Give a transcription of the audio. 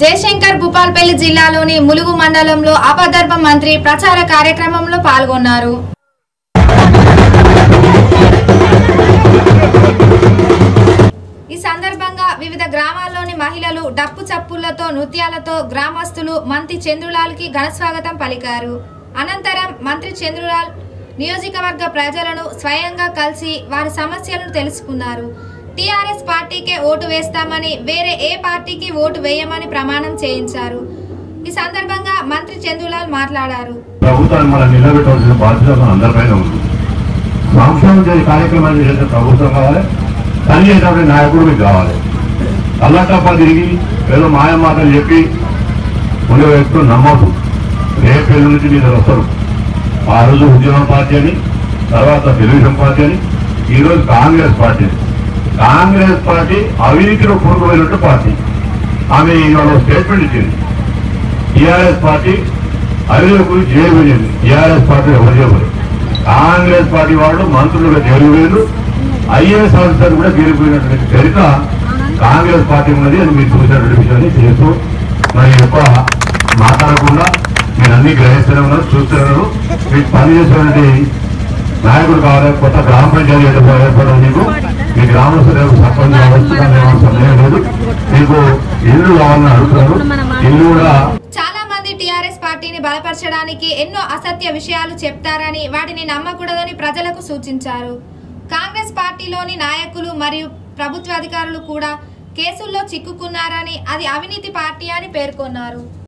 జయశంకర్ భూపాల్పల్లి జిల్లాలోని ములుగు మండలంలో అపధర్మ మంత్రి ప్రచార కార్యక్రమంలో పాల్గొన్నారు ఈ సందర్భంగా వివిధ గ్రామాల్లోని మహిళలు డప్పు చప్పులతో నృత్యాలతో గ్రామస్తులు మంత్రి చంద్రులాల్కి ఘనస్వాగతం పలికారు అనంతరం మంత్రి చంద్రులాల్ నియోజకవర్గ ప్రజలను స్వయంగా కలిసి వారి సమస్యలను తెలుసుకున్నారు టీఆర్ఎస్ పార్టీకే ఓటు వేస్తామని వేరే ఏ పార్టీకి ఓటు వేయమని ప్రమాణం చేయించారు ఈ సందర్భంగా మంత్రి చంద్రులాల్ మాట్లాడారు ప్రభుత్వాన్ని మనం నిలబెట్టవలసిన బాధ్యత మన అందరిపైన ఉంది సంక్షేమం చేసే కార్యక్రమాలు చేసే ప్రభుత్వం కావాలి పని చేసేటువంటి నాయకుడు మీకు కావాలి అల్లటప్ప తిరిగి ఏదో మాయ మాటలు చెప్పి ఉండే వ్యక్తులు నమ్మదు రేపు ఎల్లుండి నుంచి మీరు వస్తారు ఆ రోజు ఉద్యమ పార్టీ అని తర్వాత తెలుగుదేశం పార్టీ అని ఈ రోజు కాంగ్రెస్ పార్టీ కాంగ్రెస్ పార్టీ అవినీతిలో కూరుకుపోయినట్టు పార్టీ ఆమె ఇవాళ స్టేట్మెంట్ ఇచ్చింది టీఆర్ఎస్ పార్టీ అవినీతి గురించి జైలు పోయింది టీఆర్ఎస్ పార్టీ ఎవరు చేయబోదు కాంగ్రెస్ పార్టీ వాళ్ళు మంత్రులుగా జైలు పోయారు ఐఏఎస్ ఆఫీసర్ కూడా జైలుపోయినటువంటి చరిత్ర కాంగ్రెస్ పార్టీ ఉన్నది అని మీరు చూసినటువంటి విషయాన్ని చేస్తూ మరి ఎక్కువ మాట్లాడకుండా మీరు అన్ని గ్రహిస్తూనే ఉన్నారు చూస్తూనే ఉన్నారు మీకు పని చేసేటువంటి నాయకుడు కావాలి కొత్త గ్రామ పంచాయతీ ఏర్పడడం మీకు మీ గ్రామస్తులకు సర్పంచ్ కావచ్చు దాని ఏమో సందేహం లేదు మీకు ఇల్లు కావాలని అడుగుతున్నారు ఇల్లు కూడా చాలా మంది టీఆర్ఎస్ పార్టీని బలపరచడానికి ఎన్నో అసత్య విషయాలు చెప్తారని వాటిని నమ్మకూడదని ప్రజలకు సూచించారు కాంగ్రెస్ పార్టీలోని నాయకులు మరియు ప్రభుత్వ అధికారులు కూడా కేసుల్లో చిక్కుకున్నారని అది అవినీతి పార్టీ అని పేర్కొన్నారు